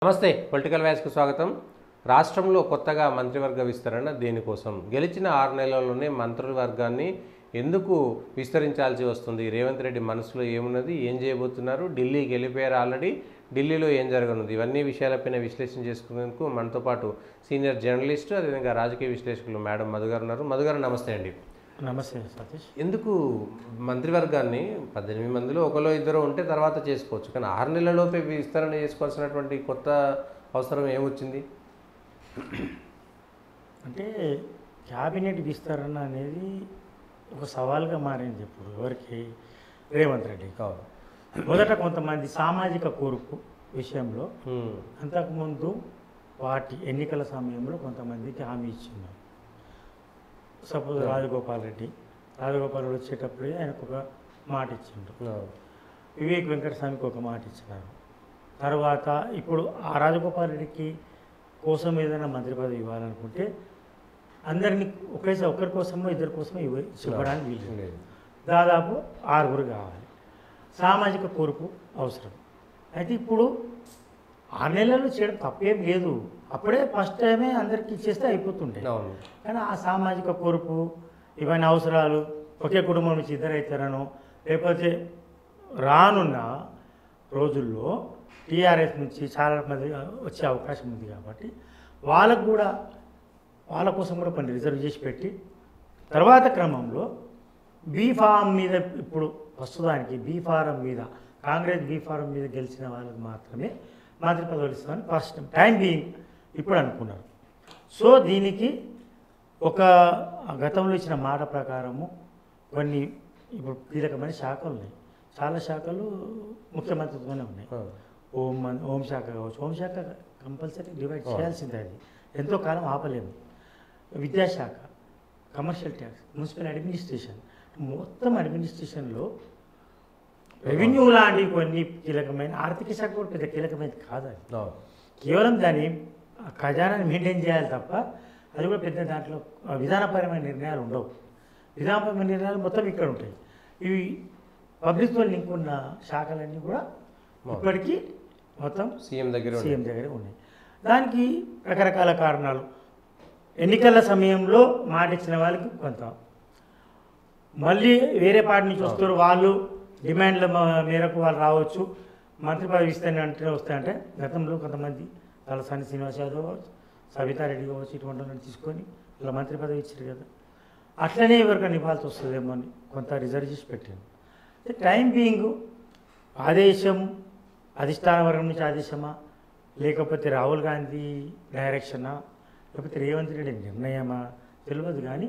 నమస్తే పొలిటికల్ వ్యాస్కు స్వాగతం రాష్ట్రంలో కొత్తగా మంత్రివర్గ విస్తరణ దేనికోసం గెలిచిన ఆరు నెలల్లోనే మంత్రివర్గాన్ని ఎందుకు విస్తరించాల్సి వస్తుంది రేవంత్ రెడ్డి మనసులో ఏమున్నది ఏం చేయబోతున్నారు ఢిల్లీకి వెళ్ళిపోయారు ఆల్రెడీ ఢిల్లీలో ఏం జరగనుంది ఇవన్నీ విషయాలపైన విశ్లేషణ చేసుకునేందుకు మనతో పాటు సీనియర్ జర్నలిస్ట్ అదేవిధంగా రాజకీయ విశ్లేషకులు మేడం మధు గారు ఉన్నారు మధు గారు నమస్తే అండి నమస్తే సతీష్ ఎందుకు మంత్రివర్గాన్ని పద్దెనిమిది మందిలో ఒకలో ఇద్దరు ఉంటే తర్వాత చేసుకోవచ్చు కానీ ఆరు నెలలలోపే విస్తరణ చేసుకోవాల్సినటువంటి కొత్త అవసరం ఏమొచ్చింది అంటే క్యాబినెట్ విస్తరణ అనేది ఒక సవాల్గా మారింది ఇప్పుడు ఎవరికి రేవంత్ రెడ్డి కావాలి మొదట కొంతమంది సామాజిక కూర్పు విషయంలో హ్మ్. అంతకుముందు పార్టీ ఎన్నికల సమయంలో కొంతమందికి హామీ ఇచ్చిన్నారు సపోజ్ రాజగోపాల్ రెడ్డి రాజగోపాల్ రెడ్డి వచ్చేటప్పుడు ఆయనకు ఒక మాట ఇచ్చిండు అవును. వివేక్ వెంకటస్వామికి ఒక మాట ఇచ్చినారు తర్వాత ఇప్పుడు ఆ రాజగోపాల్ రెడ్డికి కోసం ఏదైనా మంత్రి పదవి ఇవ్వాలనుకుంటే అందరినీ ఒకేసారి ఒకరి కోసమో ఇద్దరి కోసమో ఇవ్వ ఇవ్వడానికి వీలు లేదు. దాదాపు ఆరుగురు కావాలి సామాజిక కూర్పు అవసరం అయితే ఇప్పుడు ఆరు నెలలు చేయడం తప్పేం లేదు అప్పుడే ఫస్ట్ టైమే అందరికీ ఇచ్చేస్తే అయిపోతుండే అవును కానీ ఆ సామాజిక కూర్పు ఇవన్నీ అవసరాలు ఒకే కుటుంబం నుంచి ఇద్దరు అవుతారనో లేకపోతే రానున్న రోజుల్లో టీఆర్ఎస్ నుంచి చాలా మంది వచ్చే అవకాశం ఉంది కాబట్టి వాళ్ళకు కూడా వాళ్ళ కోసం కూడా కొన్ని రిజర్వ్ చేసి పెట్టి తర్వాత క్రమంలో బీ ఫారం మీద ఇప్పుడు ప్రస్తుతానికి బీ ఫారం మీద కాంగ్రెస్ బీ ఫారం మీద గెలిచిన వాళ్ళకి మాత్రమే మంత్రి పదవులు ఇస్తామని ఫస్ట్ టైం బీయింగ్ ఇప్పుడు అనుకున్నారు సో దీనికి ఒక గతంలో ఇచ్చిన మాట ప్రకారము కొన్ని ఇప్పుడు కీలకమైన శాఖలు ఉన్నాయి చాలా శాఖలు ముఖ్యమంత్రితోనే ఉన్నాయి అవును. హోం మన్- హోంశాఖ కావచ్చు హోంశాఖ కంపల్సరీ డివైడ్ చేయాల్సిందే అది ఎంతో కాలం ఆపలేము విద్యాశాఖ కమర్షియల్ ట్యాక్స్ మున్సిపల్ అడ్మినిస్ట్రేషన్ మొత్తం అడ్మినిస్ట్రేషన్లో రెవెన్యూ లాంటి కొన్ని కీలకమైన ఆర్థిక శాఖ కూడా పెద్ద కీలకమైనది కాదు అది అవును. కేవలం దాన్ని ఆ ఖజానాన్ని మెయింటైన్ చేయాలి తప్ప అది కూడా పెద్ద దాంట్లో ఆ, విధానపరమైన నిర్ణయాలు ఉండవు విధానపరమైన నిర్ణయాలు మొత్తం ఇక్కడ ఉంటాయి ఇవి పబ్లిక్తో లింక్ ఉన్న శాఖలన్నీ కూడా ఇప్పటికీ మొత్తం సీఎం దగ్గర ఉంది. సీఎం దగ్గరే ఉన్నాయి దానికి రకరకాల కారణాలు ఎన్నికల సమయంలో మాట ఇచ్చిన వాళ్ళకి కొంత మళ్ళీ వేరే పార్టీ నుంచి వస్తారు వాళ్ళు డిమాండ్ల మ- మేరకు వాళ్ళు రావచ్చు మంత్రి పదవి ఇస్తాను అంటే వస్తాయంటే గతంలో కొంతమంది తలసాని శ్రీనివాస్ యాదవ్ కావచ్చు సవితారెడ్డి కావచ్చు ఇటువంటి వాళ్ళని తీసుకొని ఇలా మంత్రి పదవి ఇచ్చారు కదా అట్లనే ఎవరికైనా ఇవ్వాల్సి వస్తుందేమో అని కొంత రిజర్వ్ చేసి పెట్టాను టైం బీయింగ్ ఆదేశం అధిష్టాన వర్గం నుంచి ఆదేశమా లేకపోతే రాహుల్ గాంధీ డైరెక్షనా లేకపోతే రేవంత్ రెడ్డి నిర్ణయమా తెలియదు కానీ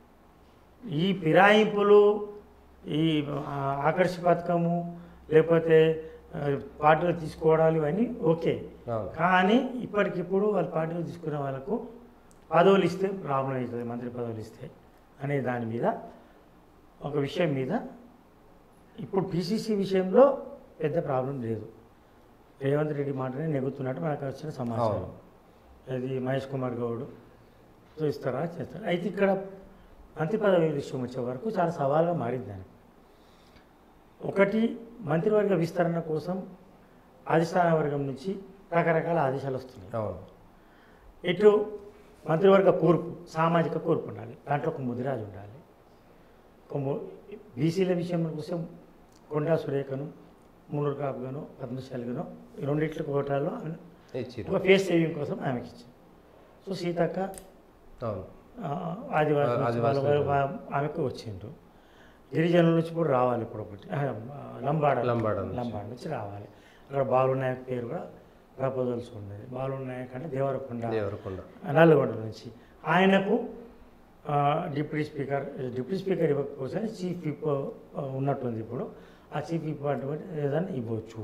ఈ ఫిరాయింపులు ఈ ఆ, ఆకర్ష పథకము లేకపోతే ఆ, పార్టీలో తీసుకోవడాలు ఇవన్నీ ఓకే అవును. కానీ ఇప్పటికిప్పుడు వాళ్ళ పార్టీలో తీసుకున్న వాళ్ళకు పదవులు ఇస్తే ప్రాబ్లం అవుతుంది మంత్రి పదవులు ఇస్తే అనే దాని మీద ఒక విషయం మీద ఇప్పుడు పిసిసి విషయంలో పెద్ద ప్రాబ్లం లేదు రేవంత్ రెడ్డి మాటనే నెగుతున్నట్టు మనకు వచ్చిన సమాచారం అవును. అది మహేష్ కుమార్ గౌడ్ సో ఇస్తారా చేస్తారా అయితే ఇక్కడ మంత్రి పదవి విషయం వచ్చే వరకు చాలా సవాల్గా మారింది దానికి ఒకటి మంత్రివర్గ విస్తరణ కోసం అధిష్టాన వర్గం నుంచి రకరకాల ఆదేశాలు వస్తున్నాయి అవును ఇటు మంత్రివర్గ కూర్పు సామాజిక కూర్పు ఉండాలి దాంట్లో ఒక ముదిరాజు ఉండాలి ఒక ము- బీసీల విషయం కోసం కొండా సురేఖను మునూరు కాపుగాను పద్మశాలిగాను ఈ రెండిట్ల కోటాల్లో ఆమె ఇచ్చిర్రు. ఒక ఫేస్ సేవింగ్ కోసం ఆమెకి ఇచ్చింది సో సీతక్క అవును ఆ, ఆదివాసి నుంచి ఆదివాసి వాళ్ళ- వాళ్ళ- వాళ్ళ- ఆమెకు వచ్చిండ్రు గిరిజనుల నుంచి కూడా రావాలి ఇప్పుడు ఒకటి ఆ, లంబాడ లంబాడ నుంచి. లంబాడ నుంచి రావాలి అక్కడ బాలు నాయక్ పేరు కూడా ప్రపోజల్స్ ఉన్నది బాలు నాయక్ అంటే దేవరకొండ దేవరకొండ నల్లగొండ నుంచి ఆయనకు ఆ, డిప్యూటీ స్పీకర్ డిప్యూటీ స్పీకర్ ఇవ్వకపోతే చీఫ్ విప్ ఆ, ఉన్నట్టుంది ఇప్పుడు ఆ చీఫ్ విప్ అటువంటి ఏదైనా ఇవ్వచ్చు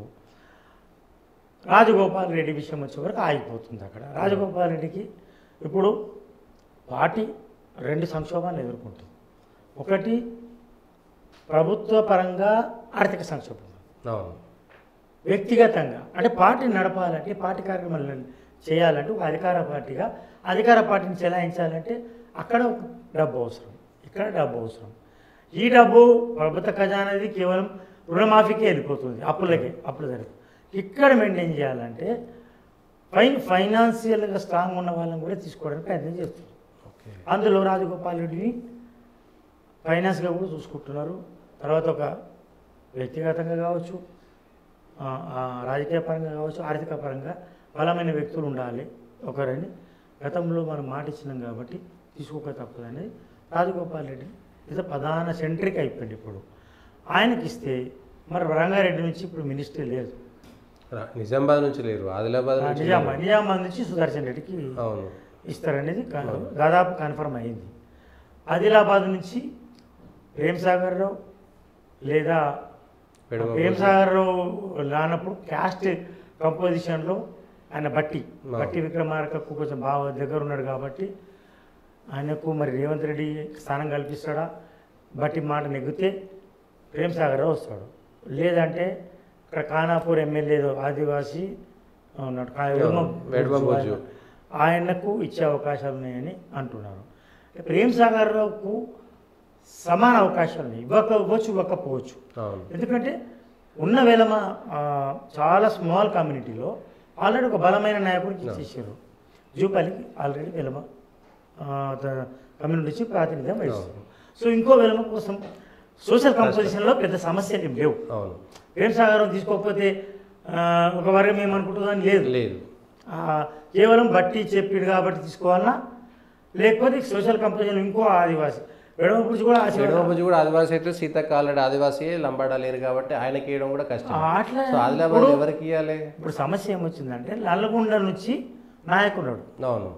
రాజగోపాల్ రెడ్డి విషయం వచ్చే వరకు ఆగిపోతుంది అక్కడ రాజగోపాల్ రెడ్డికి ఇప్పుడు పార్టీ రెండు సంక్షోభాలు ఎదుర్కొంటుంది ఒకటి ప్రభుత్వ పరంగా ఆర్థిక సంక్షోభం అవును వ్యక్తిగతంగా అంటే పార్టీని నడపాలంటే పార్టీ కార్యక్రమాలను చేయాలంటే ఒక అధికార పార్టీగా అధికార పార్టీని చెలాయించాలంటే అక్కడ ఒక డబ్బు అవసరం ఇక్కడ డబ్బు అవసరం ఈ డబ్బు ప్రభుత్వ ఖజానాది కేవలం రుణమాఫీకే వెళ్ళిపోతుంది అప్పులకే అప్పులు జరిగి ఇక్కడ మెయింటైన్ చేయాలంటే ఫైన్ ఫైనాన్షియల్గా స్ట్రాంగ్ ఉన్న వాళ్ళని కూడా తీసుకోవడానికి ప్రయత్నం చేస్తున్నారు ఓకే అందులో రాజగోపాల్ రెడ్డిని ఫైనాన్స్గా కూడా చూసుకుంటున్నారు తర్వాత ఒక వ్యక్తిగతంగా కావచ్చు ఆ, ఆ, రాజకీయ పరంగా కావచ్చు ఆర్థిక పరంగా బలమైన వ్యక్తులు ఉండాలి ఒకరని గతంలో మనం మాట ఇచ్చినాం కాబట్టి తీసుకోక తప్పదని రాజగోపాల్ రెడ్డి ఇది ప్రధాన సెంట్రిక్ అయిపోయింది ఇప్పుడు ఆయనకి ఇస్తే మరి రంగారెడ్డి నుంచి ఇప్పుడు మినిస్ట్రీ లేదు రా- నిజామాబాద్ నుంచి లేరు ఆదిలాబాద్ నుంచి నిజామా నిజామాబాద్ నుంచి సుదర్శన్ రెడ్డికి అవును ఇస్తారనేది క- దాదాపు కన్ఫర్మ్ అయింది ఆదిలాబాద్ నుంచి ప్రేమ్ సాగర్ రావు లేదా పెడమ ప్రేమ్ సాగర్ రావు రానప్పుడు క్యాస్ట్ కంపోజిషన్లో ఆయన బట్టి ఆ. బట్టి విక్రమార్కకు కొంచెం బాగా దగ్గర ఉన్నాడు కాబట్టి ఆయనకు మరి రేవంత్ రెడ్డి స్థానం కల్పిస్తాడా బట్టి మాట నెగ్గితే ప్రేమ్ సాగర్ రావు వస్తాడు లేదంటే ఇక్కడ ఖానాపూర్ ఎమ్మెల్యే ఆదివాసి ఉన్నాడు కా- వెడమ వెడమ బొజ్జు. ఆయన- ఆయనకు ఇచ్చే అవకాశాలు ఉన్నాయని అంటున్నారు ప్రేమ్ సాగర్ రావుకు సమాన అవకాశాలు ఉన్నాయి ఇవ్వక ఇవ్వచ్చు ఇవ్వకపోవచ్చు అవును ఎందుకంటే ఉన్న వేలమ ఆ, చాలా స్మాల్ కమ్యూనిటీలో ఆల్రెడీ ఒక బలమైన నాయకుడికి ఇచ్చేసారు జూపల్లికి ఆల్రెడీ వెలమ కమ్యూనిటీ నుంచి ప్రాతినిధ్యం వహిస్తారు సో ఇంకో వెలమ కోసం సోషల్ కంపోజిషన్లో పెద్ద సమస్యలు ఏం లేవు అవును ప్రేమ్ సాగరం తీసుకోకపోతే ఆ, ఒక వర్గం ఏమనుకుంటుందని లేదు లేదు ఆ, కేవలం బట్టి చెప్పిండు కాబట్టి తీసుకోవాలన్నా లేకపోతే సోషల్ కంపోజిషన్ ఇంకో ఆదివాసి వెడమ పురుషు కూడా ఆశ పెడమబుజ్జి కూడా ఆదివాసి అయితే సీతక్క ఆల్రెడీ ఆదివాసి లంబాడా లేరు కాబట్టి ఆయనకి ఇవ్వడం కూడా కష్టం ఆ, అట్లా సో ఆదిలాబాద్ ఎవరికి ఇవ్వాలి ఇప్పుడు సమస్య ఏమొచ్చిందంటే నల్లగొండ నుంచి నాయకుడు అవును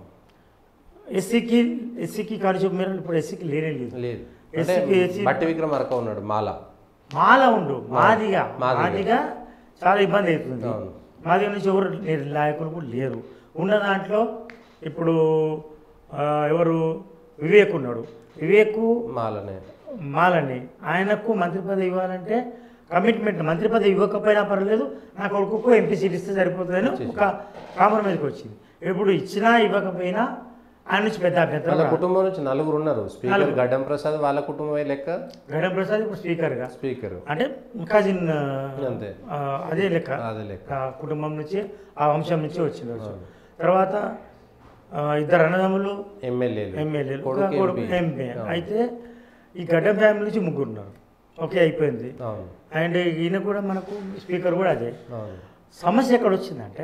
ఎస్సీకి ఎస్సీకి కానిచూపు మీరు ఇప్పుడు ఎస్సీకి లేనే లేదు లేదు అంటే ఎస్సీకి ఎస్సీ బట్టి విక్రమార్క ఉన్నాడు మాల మాల ఉండు మాదిగా మాదిగ. మాదిగా చాలా ఇబ్బంది అవుతుంది అవును. మాదిగ నుంచి ఎవరు లేరు నాయకులు కూడా లేరు ఉన్న దాంట్లో ఇప్పుడు ఆ, ఎవరు వివేక్ ఉన్నాడు వివేకు మాలనే మాలని ఆయనకు మంత్రి పదవి ఇవ్వాలంటే కమిట్మెంట్ మంత్రి పదవి ఇవ్వకపోయినా పర్లేదు నా కొడుకుకు ఎంపీ సీట్ ఇస్తే సరిపోతుందని ఒక కాంప్రమైజ్కి వచ్చింది ఇప్పుడు ఇచ్చినా ఇవ్వకపోయినా ఆయన నుంచి పెద్ద అభ్యంతరం వాళ్ళ రాదు. కుటుంబం నుంచి నలుగురు ఉన్నారు స్పీకర్ గడ్డం ప్రసాద్ వాళ్ళ కుటుంబమే లెక్క గడ్డం ప్రసాద్ ఇప్పుడు స్పీకర్గా స్పీకర్ అంటే కజిన్ అంతే అదే లెక్క అదే లెక్క ఆ కుటుంబం నుంచి ఆ వంశం నుంచి వచ్చింది వచ్చి తర్వాత ఆ, ఇద్దరు అన్నదమ్ములు ఎమ్మెల్యేలు ఎమ్మెల్యేలు కొడుకు ఒక కొడుకు MP. ఎంపీ అయితే ఈ గడ్డం ఫ్యామిలీ నుంచి ముగ్గురు ఉన్నారు ఓకే అయిపోయింది అవును అండ్ ఈయన కూడా మనకు స్పీకర్ కూడా అదే అవును సమస్య ఎక్కడ వచ్చిందంటే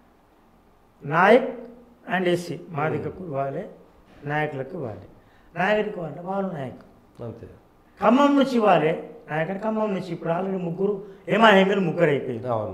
నాయక్ అండ్ ఎస్సీ మాదికకు ఇవ్వాలి నాయకులకు ఇవ్వాలి నాయకుడికి ఇవ్వాలి వాళ్ళు నాయకు అంతే ఖమ్మం నుంచి ఇవ్వాలి నాయకుడి ఖమ్మం నుంచి ఇప్పుడు ఆల్రెడీ ముగ్గురు ఏమా ఏమీ ముగ్గురు అయిపోయింది అవును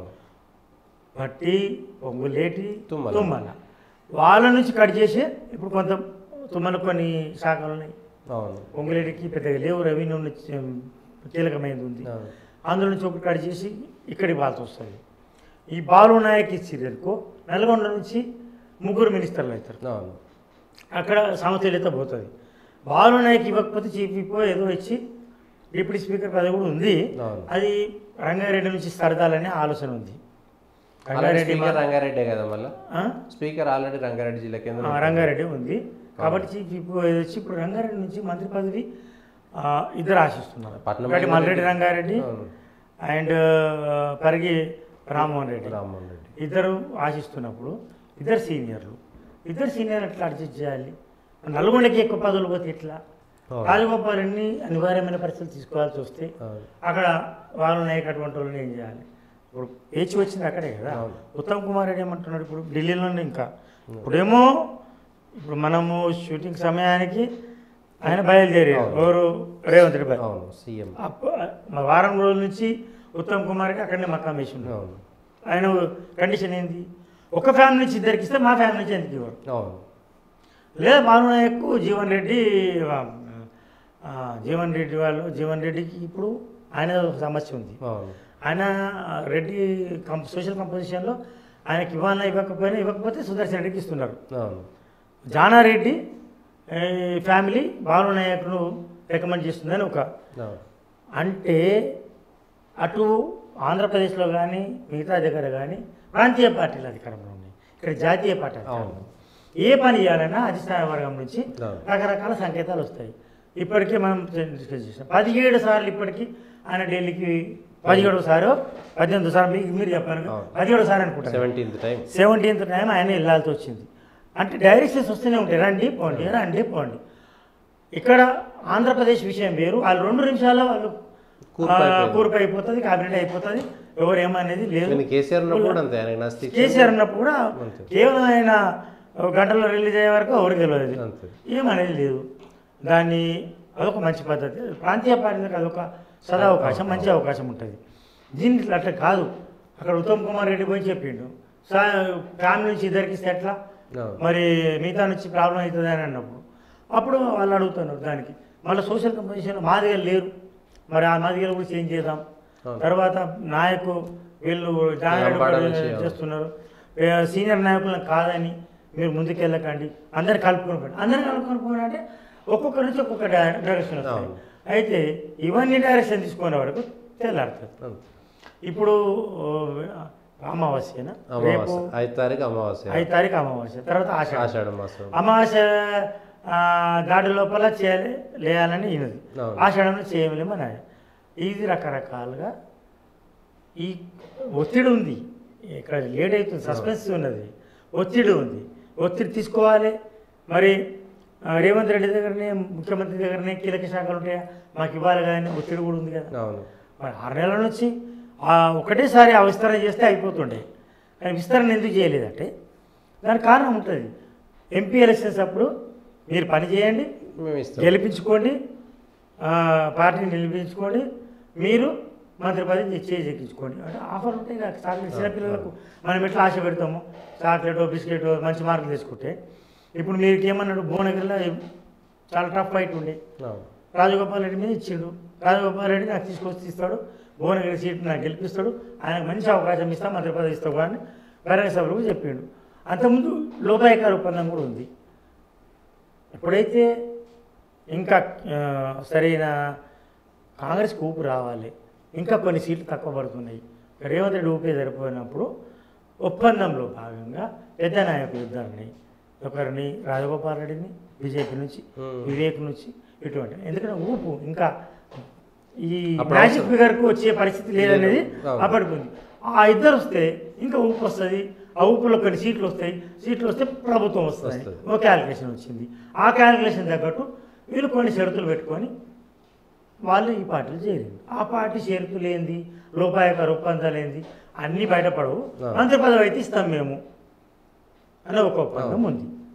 బట్టి పొంగులేటి తుమ్మల. తుమ్మల వాళ్ళ నుంచి కట్ చేసి ఇప్పుడు కొంత తుమ్మల కొన్ని శాఖలు ఉన్నాయి అవును పొంగులేటికి పెద్దగా లేవు రెవెన్యూ నుంచి కీలకమైనది ఉంది అవును అందులో నుంచి ఒకటి కట్ చేసి ఇక్కడికి బాల్సి వస్తుంది ఈ బాలు నాయక్ ఇచ్చిరనుకో నల్గొండ నుంచి ముగ్గురు మినిస్టర్లు అవుతారు అవును అక్కడ సమతుల్యత పోతుంది బాలు నాయక్ ఇవ్వకపోతే చీఫ్ విప్పో ఏదో ఇచ్చి డిప్యూటీ స్పీకర్ పదవి కూడా ఉంది అవును అది రంగారెడ్డి నుంచి సరదాలనే ఆలోచన ఉంది ఆల్రెడీ రంగారెడ్డి స్పీకర్ రంగారెడ్డి కదా మళ్ళీ ఆ? స్పీకర్ ఆల్రెడీ రంగారెడ్డి జిల్లా ఆ, కేంద్రం రంగారెడ్డి ఉంది కాబట్టి చీఫ్ విప్ వచ్చి ఇప్పుడు రంగారెడ్డి నుంచి మంత్రి పదవి ఆ, ఇద్దరు ఆశిస్తున్నారు పట్నం ఒకటి మల్రెడ్డి రంగారెడ్డి అవును. అండ్ పరిగి రామ్మోహన్ రెడ్డి రామ్మోహన్ రెడ్డి ఇద్దరు ఆశిస్తున్నప్పుడు ఇద్దరు సీనియర్లు ఇద్దరు సీనియర్ ఎట్లా అడ్జస్ట్ చేయాలి నల్గొండకి ఎక్కువ పదవులు పోతే ఎట్లా అవును. రాజగోపాలన్ని అనివార్యమైన పరిస్థితులు తీసుకోవాల్సి వస్తే అవును. అక్కడ వాళ్ళు నాయకటువంటి వాళ్ళని ఏం చేయాలి ఇప్పుడు పేచి వచ్చింది అక్కడే కదా అవును. ఉత్తమ్ కుమార్ రెడ్డి ఏమంటున్నాడు ఇప్పుడు ఢిల్లీలోనే ఇంకా ఇప్పుడేమో ఇప్పుడు మనము షూటింగ్ సమయానికి ఆయన బయలుదేరారు ఎవరు రేవంత్ రెడ్డి అవును సీఎం అప్ప- మా వారం రోజుల నుంచి ఉత్తమ్ కుమార్కి అక్కడనే మకాం వేసి ఉన్నారు అవును ఆయన కండిషన్ ఏంది ఒక ఫ్యామిలీ నుంచి ఇద్దరికి ఇస్తే మా ఫ్యామిలీ నుంచి ఎందుకు ఇవ్వరు అవును లేదా భాను నాయక్ జీవన్ రెడ్డి ఆ, ఆ, జీవన్ రెడ్డి వాళ్ళు జీవన్ రెడ్డికి ఇప్పుడు ఆయన ఒక సమస్య ఉంది అవును ఆయన రెడ్డి కం సోషల్ కంపోజిషన్లో ఆయనకి ఇవ్వాలన్నా ఇవ్వకపోయినా ఇవ్వకపోతే సుదర్శన్ రెడ్డికి ఇస్తున్నారు అవును జానారెడ్డి ఏ, ఫ్యామిలీ బాలు నాయక్ను రికమెండ్ చేస్తుందని ఒక అవును అంటే అటు ఆంధ్రప్రదేశ్లో కానీ మిగతా దగ్గర కానీ ప్రాంతీయ పార్టీలు అధికారంలో ఉన్నాయి ఇక్కడ జాతీయ పార్టీ అధికారంలో అవును. ఉంది. ఏ పని చేయాలన్నా అధిష్టాన వర్గం నుంచి అవును. రకరకాల సంకేతాలు వస్తాయి ఇప్పటికే మనం డిస్కస్ చేసాం పదిహేడు సార్లు ఇప్పటికీ ఆయన ఢిల్లీకి పదిహేడోసారి పద్దెనిమిది సార్ మీకు మీరు చెప్పారు అవును. పదిహేడోసారి అనుకుంటారు సెవెంటీన్త్ టైం సెవెంటీన్త్ టైం ఆయన వెళ్ళాల్సి వచ్చింది అంటే డైరెక్షన్స్ వస్తూనే ఉంటాయి రండి పోండి రండి పోండి ఇక్కడ ఆంధ్రప్రదేశ్ విషయం వేరు వాళ్ళు రెండు నిమిషాల్లో వాళ్ళు కూర్పు ఆ, అయిపోయింది. కూర్పు అయిపోతుంది క్యాబినెట్ అయిపోతుంది ఎవరు ఏమనేది లేదు నేను కేసీఆర్ ఉన్నప్పుడు కూడా అంతే ఆయనకి నచ్చి కేసీఆర్ ఉన్నప్పుడు కూడా అంతే. కేవలం ఆయన ఒక గంటలో రిలీజ్ అయ్యే వరకు ఎవరికి తెలియదు అంతే ఏమనేది లేదు దాన్ని అదొక మంచి పద్ధతి ప్రాంతీయ పార్టీలకు అదొక సదా అవకాశం మంచి అవకాశం ఉంటుంది దీనికి అట్లా కాదు అక్కడ ఉత్తమ్ కుమార్ రెడ్డి పోయి చెప్పిండు సా ఫ్యామిలీ నుంచి ఇద్దరికి ఇస్తే ఎట్లా అవును. మరి మిగతా నుంచి ప్రాబ్లం అవుతుంది అని అన్నప్పుడు అప్పుడు వాళ్ళు అడుగుతున్నారు దానికి మళ్ళీ సోషల్ కంపోజిషన్ మాదిగలు లేరు మరి ఆ మాదిగలు కూడా చేంజ్ చేద్దాం అవును. తర్వాత నాయకు వీళ్ళు జానారెడ్డి లంబాడ కూడా నుంచి, అవును. చేస్తున్నారు ఏ, సీనియర్ నాయకులను కాదని మీరు ముందుకెళ్ళకండి అందరిని కలుపుకొని అందరిని కలుపుకొని పోయినా అంటే ఒక్కొక్క నుంచి ఒక్కొక్క డై- డైరెక్షన్ వస్తుంది అవును. అయితే ఇవన్నీ డైరెక్షన్ తీసుకునే వరకు తెల్లారుతుంది అంతే. ఇప్పుడు ఓ, అమావాస్యన రేపు అమావాస్య ఐదు తారీఖు అమావాస్య ఐదు తారీఖు అమావాస్య తర్వాత ఆషాఢ ఆషాఢ మాసం అమావాస్య ఆ, దాడి లోపల చేయాలి లేయాలని ఈయనది అవును. ఆషాఢంలో చేయలేమని ఆయన ఇది రకరకాలుగా ఈ ఒత్తిడి ఉంది ఇక్కడ లేట్ అవుతుంది సస్పెన్స్ ఉన్నది ఒత్తిడి ఉంది ఒత్తిడి తీసుకోవాలి మరి ఆ, రేవంత్ రెడ్డి దగ్గరనే ముఖ్యమంత్రి దగ్గరనే కీలక శాఖలు ఉంటాయా మాకు ఇవ్వాలి కానీ ఒత్తిడి కూడా ఉంది కదా అవును మరి ఆరు నెలల నుంచి ఆ ఒకటేసారి ఆ విస్తరణ చేస్తే అయిపోతుండే కానీ విస్తరణ ఎందుకు చేయలేదంటే దానికి కారణం ఉంటుంది ఎంపీ ఎలక్షన్స్ అప్పుడు మీరు పని చేయండి మేము ఇస్తాం గెలిపించుకోండి ఆ, పార్టీని నిలిపించుకోండి మీరు మంత్రి పదవి చేసి ఎక్కించుకోండి అంటే ఆఫర్ ఉంటాయి కదా చాక్లెట్ చిన్నపిల్లలకు మనం ఎట్లా ఆశ పెడతాము చాక్లెట్ బిస్కెట్ మంచి మార్కులు తీసుకుంటే ఇప్పుడు మీరు ఏమన్నాడు భువనగిరిలో చాలా టఫ్ ఫైట్ ఉండే అవును రాజగోపాల్ రెడ్డి మీద ఇచ్చిండు రాజగోపాల్ రెడ్డి నాకు తీసుకొచ్చి ఇస్తాడు భువనగిరి సీట్ నాకు గెలిపిస్తాడు ఆయనకు మంచి అవకాశం ఇస్తాం మంత్రి పదవి ఇస్తావు అని బహిరంగ సభలకు చెప్పిండు అంతకుముందు లోపాయకార ఒప్పందం కూడా ఉంది ఎప్పుడైతే ఇంకా ఆ, సరైన కాంగ్రెస్కి ఊపు రావాలి ఇంకా కొన్ని సీట్లు తక్కువ పడుతున్నాయి రేవంత్ రెడ్డి ఊపే సరిపోయినప్పుడు ఒప్పందంలో భాగంగా పెద్ద నాయకులు ఇద్దరిని ఒకరిని రాజగోపాల్ రెడ్డిని బీజేపీ నుంచి Hmm. వివేక్ నుంచి ఇటువంటి ఎందుకంటే ఊపు ఇంకా ఈ అప్పుడు మ్యాజిక్ అవసరం. ఫిగర్కు వచ్చే పరిస్థితి లేదనేది అవును. అప్పటికి ఉంది ఆ ఇద్దరు వస్తే ఇంకా ఊపు వస్తుంది ఆ ఊపులో కొన్ని సీట్లు వస్తాయి సీట్లు వస్తే ప్రభుత్వం వస్తుంది వస్తుంది. ఒక క్యాలిక్యులేషన్ వచ్చింది ఆ క్యాలిక్యులేషన్ తగ్గట్టు వీళ్ళు కొన్ని షరతులు పెట్టుకొని వాళ్ళు ఈ పార్టీలు చేరింది ఆ పార్టీ షరతులు ఏంది లోపాయకార ఒప్పందాలు ఏంది అన్నీ బయటపడవు ఆ. మంత్రి పదవి అయితే ఇస్తాం మేము అనే ఒక ఒప్పందం అవును. ఉంది